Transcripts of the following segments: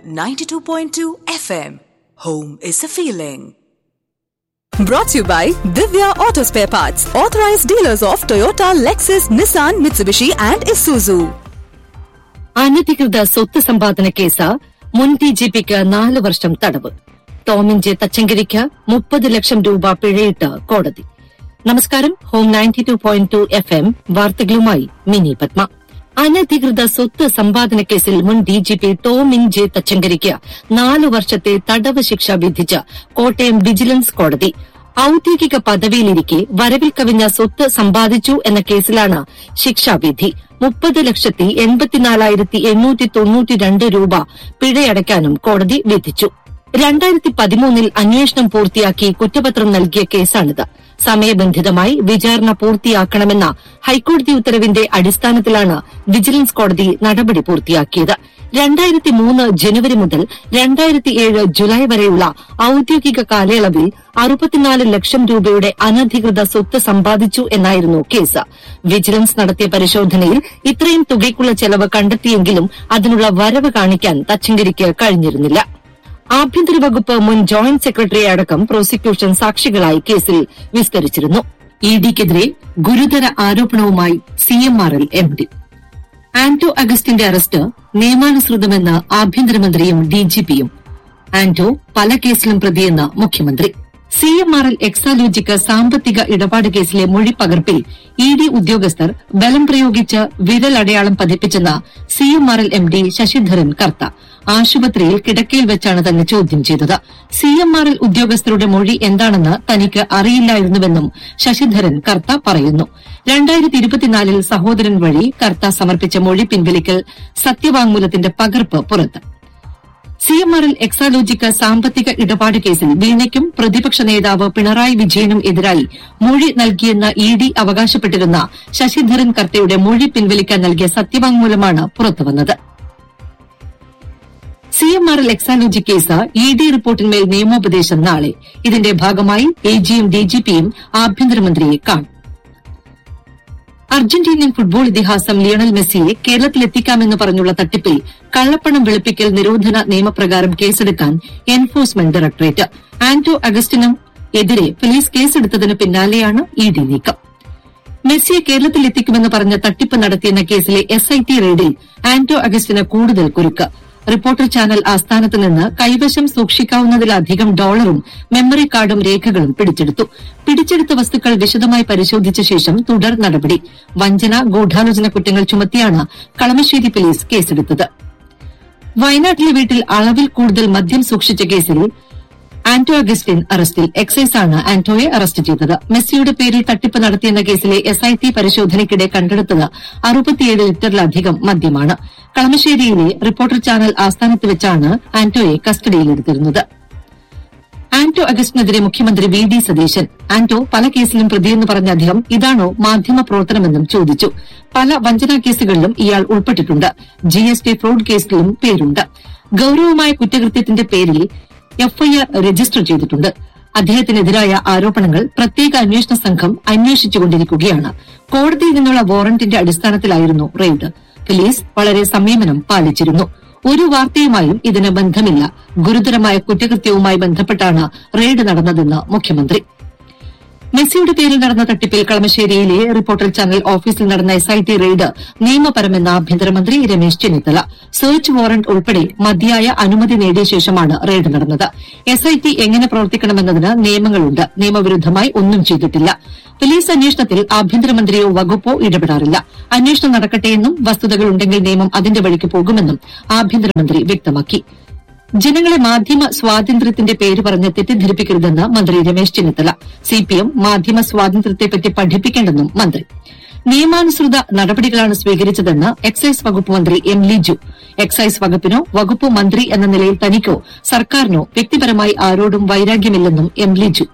92.2 FM. Home is a feeling. Brought to you by Divya Auto Spare Parts, authorized dealers of Toyota, Lexus, Nissan, Mitsubishi, and Isuzu. അനധികൃത സ്വത്ത് സമ്പാദന case മുൻ D G പിക്ക് നാല് വർഷം തടവ് Tomin J തച്ചങ്കരിക്ക് മുപ്പത് ലക്ഷം രൂപ പിഴയിട്ട് കോടതി നമസ്കാരം home ninety two point two F M വാർത്തകളുമായി മിനി പത്മ അനധികൃത സ്വത്ത് സമ്പാദന കേസിൽ മുൻ D G P Tomin J തച്ചങ്കരിക്ക് നാല് വർഷത്തെ തടവ് ശിക്ഷ വിധിച്ച് കോട്ടയം വിജിലൻസ് കോടതി ഔദ്യോഗിക പദവിയിലിരിക്കെ വരവിൽ കവിഞ്ഞ സ്വത്ത് സമ്പാദിച്ചു എന്ന കേസിലാണ് ശിക്ഷാവിധി മുപ്പത് ലക്ഷത്തി എൺപത്തിനാലായിരത്തി എണ്ണൂറ്റി തൊണ്ണൂറ്റി രണ്ട് രൂപ പിഴയടയ്ക്കാനും കോടതി വിധിച്ചു രണ്ടായിരത്തി പതിമൂന്നിൽ അന്വേഷണം പൂർത്തിയാക്കി കുറ്റപത്രം നൽകിയ കേസാണിത് സമയബന്ധിതമായി വിചാരണ പൂർത്തിയാക്കണമെന്ന ഹൈക്കോടതി ഉത്തരവിന്റെ അടിസ്ഥാനത്തിലാണ് വിജിലൻസ് കോടതി നടപടി പൂർത്തിയാക്കിയത് രണ്ടായിരത്തി മൂന്ന് ജനുവരി മുതൽ രണ്ടായിരത്തി ഏഴ് ജുലൈ വരെയുള്ള ഔദ്യോഗിക കാലയളവിൽ അറുപത്തിനാല് ലക്ഷം രൂപയുടെ അനധികൃത സ്വത്ത് സമ്പാദിച്ചു എന്നായിരുന്നു കേസ് വിജിലൻസ് നടത്തിയ പരിശോധനയിൽ ഇത്രയും തുകയ്ക്കുള്ള ചെലവ് കണ്ടെത്തിയെങ്കിലും അതിനുള്ള വരവ് കാണിക്കാൻ തച്ചങ്കരിക്ക് കഴിഞ്ഞിരുന്നില്ല ആഭ്യന്തര വകുപ്പ് മുൻ ജോയിന്റ് സെക്രട്ടറി അടക്കം പ്രോസിക്യൂഷൻ സാക്ഷികളായി കേസിൽ വിസ്തരിച്ചിരുന്നു ഇ ഡിക്കെതിരെ ഗുരുതര ആരോപണവുമായി സിഎംആർഎൽ എം ഡി ആന്റോ അഗസ്റ്റിന്റെ അറസ്റ്റ് നിയമാനുസൃതമെന്ന് ആഭ്യന്തരമന്ത്രിയും ഡിജിപിയും ആന്റോ പല കേസിലും പ്രതിയെന്ന് മുഖ്യമന്ത്രി സിഎംആർഎൽ എക്സാലോജിക്ക് സാമ്പത്തിക ഇടപാട് കേസിലെ മൊഴിപ്പകർപ്പിൽ ഇ ഡി ഉദ്യോഗസ്ഥർ ബലം പ്രയോഗിച്ച് വിരലടയാളം പതിപ്പിച്ചെന്ന് CMRL M D Sasidharan Kartha ആശുപത്രിയിൽ കിടക്കയിൽ വെച്ചാണ് തന്നെ ചോദ്യം ചെയ്തത് സിഎംആർഎൽ ഉദ്യോഗസ്ഥരുടെ മൊഴി എന്താണെന്ന് തനിക്ക് അറിയില്ലായിരുന്നുവെന്നും ശശിധരൻ കർത്ത പറയുന്നു രണ്ടായിരത്തി ഇരുപത്തിനാലിൽ സഹോദരൻ വഴി കർത്ത സമർപ്പിച്ച മൊഴി പിൻവലിക്കൽ സത്യവാങ്മൂലത്തിന്റെ പകർപ്പ് പുറത്ത് സിഎംആറിൽ എക്സാലോജിക്ക് സാമ്പത്തിക ഇടപാട് കേസിൽ വീണയ്ക്കും പ്രതിപക്ഷ നേതാവ് പിണറായി വിജയനും എതിരായി മൊഴി നൽകിയെന്ന് ഇ ഡി അവകാശപ്പെട്ടിരുന്ന ശശിധരൻ കർത്തയുടെ മൊഴി പിൻവലിക്കാൻ നൽകിയ സത്യവാങ്മൂലമാണ് പുറത്തുവന്നത് CMRL Exalogic case E D റിപ്പോർട്ടിന്മേൽ നിയമോപദേശം നാളെ ഇതിന്റെ ഭാഗമായി എജിയും ഡിജിപിയും ആഭ്യന്തരമന്ത്രിയെ കാണും അർജന്റീനിയൻ ഫുട്ബോൾ ഇതിഹാസം ലിയണൽ മെസ്സിയെ കേരളത്തിലെത്തിക്കാമെന്ന് പറഞ്ഞുള്ള തട്ടിപ്പിൽ കള്ളപ്പണം വെളുപ്പിക്കൽ നിരോധന നിയമപ്രകാരം കേസെടുക്കാൻ എൻഫോഴ്സ്മെന്റ് ഡയറക്ടറേറ്റ് ആന്റോ അഗസ്റ്റിനും എതിരെ പോലീസ് കേസെടുത്തതിന് പിന്നാലെയാണ് ഇ ഡി നീക്കം മെസ്സിയെ കേരളത്തിലെത്തിക്കുമെന്ന് പറഞ്ഞ തട്ടിപ്പ് നടത്തിയെന്ന കേസിലെ എസ്ഐടി റെയ്ഡിൽ ആന്റോ അഗസ്റ്റിന് കൂടുതൽ കുരുക്ക് റിപ്പോർട്ടർ ചാനൽ ആസ്ഥാനത്ത് നിന്ന് കൈവശം സൂക്ഷിക്കാവുന്നതിലധികം ഡോളറും മെമ്മറി കാർഡും രേഖകളും പിടിച്ചെടുത്തു പിടിച്ചെടുത്ത വസ്തുക്കൾ വിശദമായി പരിശോധിച്ച ശേഷം തുടർ നടപടി വഞ്ചന ഗൂഢാലോചന കുറ്റങ്ങൾ ചുമത്തിയാണ് കളമശ്ശേരി പോലീസ് കേസെടുത്തത് വയനാട്ടിലെ വീട്ടിൽ അളവിൽ കൂടുതൽ മദ്യം സൂക്ഷിച്ച കേസിൽ ആന്റോ അഗസ്റ്റിൻ അറസ്റ്റിൽ എക്സൈസാണ് ആന്റോയെ അറസ്റ്റ് ചെയ്തത് മെസ്സിയുടെ പേരിൽ തട്ടിപ്പ് നടത്തിയെന്ന കേസിലെ എസ്ഐടി പരിശോധനയ്ക്കിടെ കണ്ടെടുത്തത് അറുപത്തിയേഴ് ലിറ്ററിലധികം മദ്യമാണ് കളമശ്ശേരിയിലെ റിപ്പോർട്ടർ ചാനൽ ആസ്ഥാനത്ത് വെച്ചാണ് ആന്റോയെ കസ്റ്റഡിയിലെടുത്തിരുന്നത് ആന്റോ അഗസ്റ്റിനെതിരെ മുഖ്യമന്ത്രി വി ഡി സതീശൻ ആന്റോ പല കേസിലും പ്രതിയെന്ന് പറഞ്ഞ അദ്ദേഹം ഇതാണോ മാധ്യമ പ്രവർത്തനമെന്നും ചോദിച്ചു പല വഞ്ചനാ കേസുകളിലും ഇയാൾ ഉൾപ്പെട്ടിട്ടുണ്ട് ജി എസ് ടി ഫ്രോഡ് കേസിലും പേരുണ്ട് ഗൌരവമായ കുറ്റകൃത്യത്തിന്റെ പേരിൽ എഫ്ഐആർ രജിസ്റ്റർ ചെയ്തിട്ടുണ്ട് അദ്ദേഹത്തിനെതിരായ ആരോപണങ്ങൾ പ്രത്യേക അന്വേഷണ സംഘം അന്വേഷിച്ചുകൊണ്ടിരിക്കുകയാണ് കോടതിയിൽ നിന്നുള്ള വാറന്റിന്റെ അടിസ്ഥാനത്തിലായിരുന്നു റെയ്ഡ് പോലീസ് വളരെ സംയമനം പാലിച്ചിരുന്നു ഒരു വാർത്തയുമായും ഇതിന് ബന്ധമില്ല ഗുരുതരമായ കുറ്റകൃത്യവുമായി ബന്ധപ്പെട്ടാണ് റെയ്ഡ് നടന്നതെന്ന് മുഖ്യമന്ത്രി മെസ്സിയുടെ പേരിൽ നടന്ന തട്ടിപ്പിൽ കളമശ്ശേരിയിലെ റിപ്പോർട്ടർ ചാനൽ ഓഫീസിൽ നടന്ന എസ്ഐടി റെയ്ഡ് നിയമപരമെന്ന് ആഭ്യന്തരമന്ത്രി രമേശ് ചെന്നിത്തല സെർച്ച് വാറന്റ് ഉൾപ്പെടെ മതിയായ അനുമതി നേടിയ ശേഷമാണ് റെയ്ഡ് നടന്നത് എസ്ഐടി എങ്ങനെ പ്രവർത്തിക്കണമെന്നതിന് നിയമങ്ങളുണ്ട് നിയമവിരുദ്ധമായി ഒന്നും ചെയ്തിട്ടില്ല പോലീസ് അന്വേഷണത്തിൽ ആഭ്യന്തരമന്ത്രിയോ വകുപ്പോ ഇടപെടാറില്ല അന്വേഷണം നടക്കട്ടെയെന്നും വസ്തുതകളുണ്ടെങ്കിൽ നിയമം അതിന്റെ വഴിക്ക് പോകുമെന്നും ആഭ്യന്തരമന്ത്രി വ്യക്തമാക്കി ജനങ്ങളെ മാധ്യമ സ്വാതന്ത്ര്യത്തിന്റെ പേര് പറഞ്ഞ് തെറ്റിദ്ധരിപ്പിക്കരുതെന്ന് മന്ത്രി രമേശ് ചെന്നിത്തല സിപിഎം മാധ്യമ സ്വാതന്ത്ര്യത്തെപ്പറ്റി പഠിപ്പിക്കേണ്ടെന്നും മന്ത്രി നിയമാനുസൃത നടപടികളാണ് സ്വീകരിച്ചതെന്ന് എക്സൈസ് വകുപ്പ് മന്ത്രി എം ലിജു എക്സൈസ് വകുപ്പിനോ വകുപ്പ് മന്ത്രി എന്ന നിലയിൽ തനിക്കോ സർക്കാരിനോ വ്യക്തിപരമായി ആരോടും വൈരാഗ്യമില്ലെന്നും എം ലിജു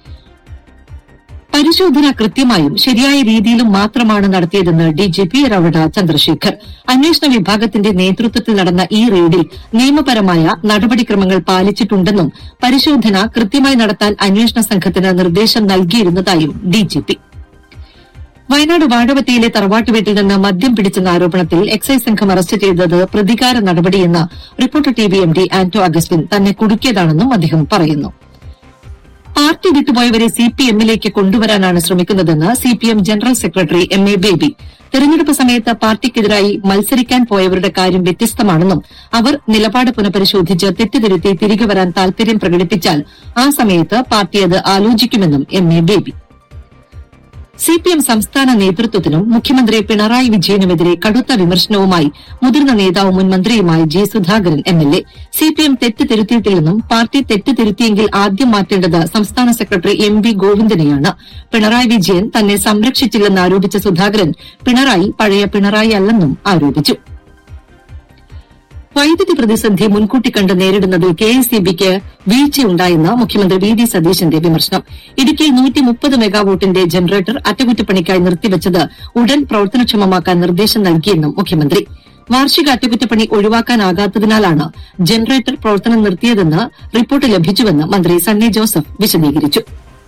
പരിശോധന കൃത്യമായും ശരിയായ രീതിയിലും മാത്രമാണ് നടത്തിയതെന്ന് ഡിജിപി രവണ ചന്ദ്രശേഖർ അന്വേഷണ വിഭാഗത്തിന്റെ നേതൃത്വത്തിൽ നടന്ന ഈ റെയ്ഡിൽ നിയമപരമായ നടപടിക്രമങ്ങൾ പാലിച്ചിട്ടുണ്ടെന്നും പരിശോധന കൃത്യമായി നടത്താൻ അന്വേഷണ സംഘത്തിന് നിർദ്ദേശം നൽകിയിരുന്നതായും ഡിജിപി വയനാട് വാഴവത്തിയിലെ തറവാട്ട് വീട്ടിൽ നിന്ന് മദ്യം പിടിച്ചെന്ന ആരോപണത്തിൽ എക്സൈസ് സംഘം അറസ്റ്റ് ചെയ്തത് പ്രതികാര നടപടിയെന്ന് reporter T V M D Anto Augustin തന്നെ കുടുക്കിയതാണെന്നും അദ്ദേഹം പറയുന്നു പാർട്ടി വിട്ടുപോയവരെ സി പി എമ്മിലേക്ക് കൊണ്ടുവരാനാണ് ശ്രമിക്കുന്നതെന്ന് C P M general secretary M A Baby തെരഞ്ഞെടുപ്പ് സമയത്ത് പാർട്ടിക്കെതിരായി മത്സരിക്കാൻ പോയവരുടെ കാര്യം വ്യത്യസ്തമാണെന്നും അവർ നിലപാട് പുനഃപരിശോധിച്ച് തെറ്റുതിരുത്തി തിരികെ വരാൻ താൽപര്യം പ്രകടിപ്പിച്ചാൽ ആ സമയത്ത് പാർട്ടി അത് ആലോചിക്കുമെന്നും എം എ ബേബി സിപിഎം സംസ്ഥാന നേതൃത്വത്തിനും മുഖ്യമന്ത്രി പിണറായി വിജയനുമെതിരെ കടുത്ത വിമർശനവുമായി മുതിർന്ന നേതാവും മുൻ മന്ത്രിയുമായ ജി സുധാകരൻ എംഎൽഎ സിപിഎം തെറ്റ് തിരുത്തിയിട്ടില്ലെന്നും പാർട്ടി തെറ്റ് തിരുത്തിയെങ്കിൽ ആദ്യം മാറ്റേണ്ടത് സംസ്ഥാന സെക്രട്ടറി എം വി ഗോവിന്ദനെയാണ് പിണറായി വിജയൻ തന്നെ സംരക്ഷിച്ചില്ലെന്ന് ആരോപിച്ച സുധാകരൻ പിണറായി പഴയ പിണറായി അല്ലെന്നും ആരോപിച്ചു വൈദ്യുതി പ്രതിസന്ധി മുൻകൂട്ടി കണ്ട് നേരിടുന്നതിൽ കെ എസ് ഇ ബിക്ക് വീഴ്ചയുണ്ടായെന്ന് മുഖ്യമന്ത്രി വി ഡി സതീശന്റെ വിമർശനം ഇടുക്കിയിൽ നൂറ്റി മുപ്പത് മെഗാവോട്ടിന്റെ ജനറേറ്റർ അറ്റകുറ്റപ്പണിക്കായി നിർത്തിവച്ചത് ഉടൻ പ്രവർത്തനക്ഷമമാക്കാൻ നിർദ്ദേശം നൽകിയെന്നും മുഖ്യമന്ത്രി വാർഷിക അറ്റകുറ്റപ്പണി ഒഴിവാക്കാനാകാത്തതിനാലാണ് ജനറേറ്റർ പ്രവർത്തനം നിർത്തിയതെന്ന് റിപ്പോർട്ട് ലഭിച്ചുവെന്ന് മന്ത്രി സണ്ണി ജോസഫ് വിശദീകരിച്ചു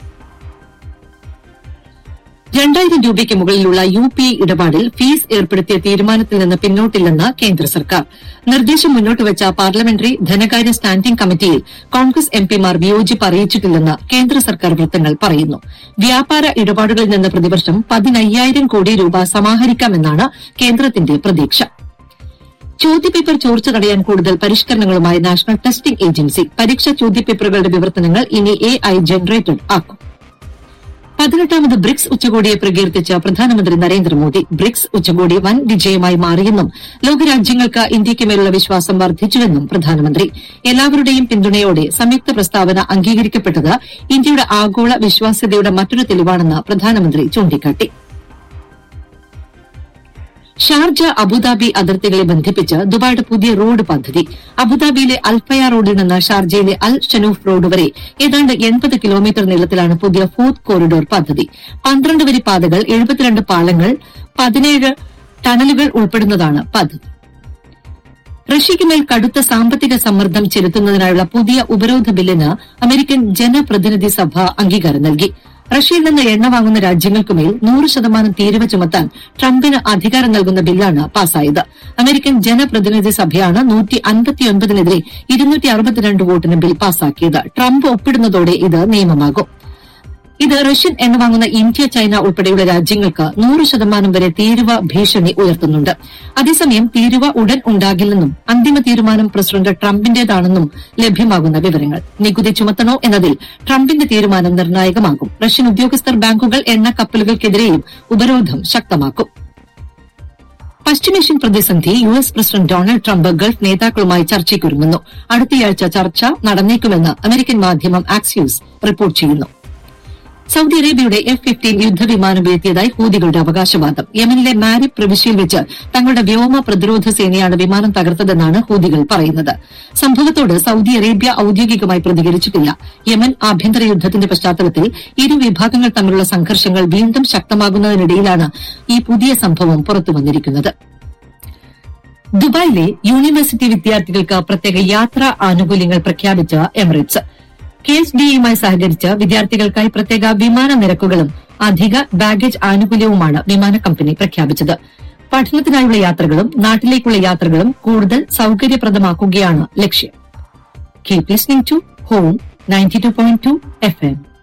രണ്ടായിരം രൂപയ്ക്ക് മുകളിലുള്ള യു പി ഐ ഇടപാടിൽ ഫീസ് ഏർപ്പെടുത്തിയ തീരുമാനത്തിൽ നിന്ന് പിന്നോട്ടില്ലെന്ന് കേന്ദ്ര സർക്കാർ നിർദ്ദേശം മുന്നോട്ടുവച്ച പാർലമെന്ററി ധനകാര്യ സ്റ്റാൻഡിംഗ് കമ്മിറ്റിയിൽ കോൺഗ്രസ് എംപിമാർ വിയോജിപ്പ് അറിയിച്ചിട്ടില്ലെന്ന് കേന്ദ്ര സർക്കാർ വൃത്തങ്ങൾ പറയുന്നു വ്യാപാര ഇടപാടുകളിൽ നിന്ന് പ്രതിവർഷം പതിനയ്യായിരം കോടി രൂപ സമാഹരിക്കാമെന്നാണ് കേന്ദ്രത്തിന്റെ പ്രതീക്ഷ ചോദ്യപേപ്പർ ചോർച്ച തടയാൻ കൂടുതൽ പരിഷ്കരണങ്ങളുമായി നാഷണൽ ടെസ്റ്റിംഗ് ഏജൻസി പരീക്ഷാ ചോദ്യപേപ്പറുകളുടെ വിവർത്തനങ്ങൾ ഇനി എ ഐ ജനറേറ്റഡ് ആക്കും പതിനെട്ടാമത് ബ്രിക്സ് ഉച്ചകോടിയെ പ്രകീർത്തിച്ച പ്രധാനമന്ത്രി നരേന്ദ്രമോദി ബ്രിക്സ് ഉച്ചകോടി വൻ വിജയമായി മാറിയെന്നും ലോകരാജ്യങ്ങൾക്ക് ഇന്ത്യയ്ക്ക് മേലുള്ള വിശ്വാസം വർദ്ധിച്ചുവെന്നും പ്രധാനമന്ത്രി എല്ലാവരുടെയും പിന്തുണയോടെ സംയുക്ത പ്രസ്താവന അംഗീകരിക്കപ്പെട്ടത് ഇന്ത്യയുടെ ആഗോള വിശ്വാസ്യതയുടെ മറ്റൊരു തെളിവാണെന്ന് പ്രധാനമന്ത്രി ചൂണ്ടിക്കാട്ടി ഷാർജ അബുദാബി അതിർത്തികളെ ബന്ധിപ്പിച്ച് ദുബായിയുടെ പുതിയ റോഡ് പദ്ധതി അബുദാബിയിലെ അൽഫയ റോഡിൽ നിന്ന് ഷാർജയിലെ അൽ ഷനൂഫ് റോഡ് വരെ ഏതാണ്ട് എൺപത് കിലോമീറ്റർ നീളത്തിലാണ് പുതിയ ഫോർത്ത് കോറിഡോർ പദ്ധതി പന്ത്രണ്ട് വരി പാതകൾ എഴുപത്തിരണ്ട് പാലങ്ങൾ പതിനേഴ് ടണലുകൾ ഉൾപ്പെടുന്നതാണ് പദ്ധതി റഷ്യയ്ക്ക് മേൽ കടുത്ത സാമ്പത്തിക സമ്മർദ്ദം ചെലുത്തുന്നതിനായുള്ള പുതിയ ഉപരോധ ബില്ലിന് അമേരിക്കൻ ജനപ്രതിനിധി സഭ അംഗീകാരം നൽകി റഷ്യയിൽ നിന്ന് എണ്ണ വാങ്ങുന്ന രാജ്യങ്ങൾക്കുമേൽ നൂറ് ശതമാനം തീരുവ ചുമത്താൻ ട്രംപിന് അധികാരം നൽകുന്ന ബില്ലാണ് പാസായത് അമേരിക്കൻ ജനപ്രതിനിധി സഭയാണ് നൂറ്റി അൻപത്തിയൊൻപതിനെതിരെ ഇരുന്നൂറ്റി അറുപത്തിരണ്ട് വോട്ടിന് ബിൽ പാസാക്കിയത് ട്രംപ് ഒപ്പിടുന്നതോടെ ഇത് നിയമമാകും ഇത് റഷ്യൻ എണ്ണ വാങ്ങുന്ന ഇന്ത്യ ചൈന ഉൾപ്പെടെയുള്ള രാജ്യങ്ങൾക്ക് നൂറ് ശതമാനം വരെ തീരുവ ഭീഷണി ഉയർത്തുന്നുണ്ട് അതേസമയം തീരുവ ഉടൻ ഉണ്ടാകില്ലെന്നും അന്തിമ തീരുമാനം പ്രസിഡന്റ് ട്രംപിന്റേതാണെന്നും ലഭ്യമാകുന്ന വിവരങ്ങൾ നികുതി ചുമത്തണോ എന്നതിൽ ട്രംപിന്റെ തീരുമാനം നിർണായകമാകും റഷ്യൻ ഉദ്യോഗസ്ഥർ ബാങ്കുകൾ എണ്ണ കപ്പലുകൾക്കെതിരെയും ഉപരോധം ശക്തമാക്കും പശ്ചിമേഷ്യൻ പ്രതിസന്ധി U S president Donald Trump Gulf നേതാക്കളുമായി ചർച്ചയ്ക്കൊരുങ്ങുന്നു അടുത്തയാഴ്ച ചർച്ച നടന്നേക്കുമെന്ന് അമേരിക്കൻ മാധ്യമം ആക്സിയൂസ് റിപ്പോർട്ട് ചെയ്യുന്നു സൌദി അറേബ്യയുടെ എഫ് ഫിഫ്റ്റീൻ യുദ്ധവിമാനം വീഴ്ത്തിയതായി ഹൂതികളുടെ അവകാശവാദം യമനിലെ മാരിബ് പ്രവിശ്യയിൽ വെച്ച് തങ്ങളുടെ വ്യോമ പ്രതിരോധ സേനയാണ് വിമാനം തകർത്തതെന്നാണ് ഹൂതികൾ പറയുന്നത് സംഭവത്തോട് സൌദി അറേബ്യ ഔദ്യോഗികമായി പ്രതികരിച്ചിട്ടില്ല യമൻ ആഭ്യന്തര യുദ്ധത്തിന്റെ പശ്ചാത്തലത്തിൽ ഇരു വിഭാഗങ്ങൾ തമ്മിലുള്ള സംഘർഷങ്ങൾ വീണ്ടും ശക്തമാകുന്നതിനിടയിലാണ് ഈ പുതിയ സംഭവം പുറത്തുവന്നിരിക്കുന്നത് ദുബായിലെ യൂണിവേഴ്സിറ്റി വിദ്യാർത്ഥികൾക്ക് പ്രത്യേക യാത്രാ ആനുകൂല്യങ്ങൾ പ്രഖ്യാപിച്ച എമിറേറ്റ്സ് കെ എസ് ഡിയുമായി സഹകരിച്ച് വിദ്യാർത്ഥികൾക്കായി പ്രത്യേക വിമാന നിരക്കുകളും അധിക ബാഗേജ് ആനുകൂല്യവുമാണ് വിമാന കമ്പനി പ്രഖ്യാപിച്ചത് പഠനത്തിനായുള്ള യാത്രകളും നാട്ടിലേക്കുള്ള യാത്രകളും കൂടുതൽ സൌകര്യപ്രദമാക്കുകയാണ് ലക്ഷ്യം keep listening to home ninety two point two F M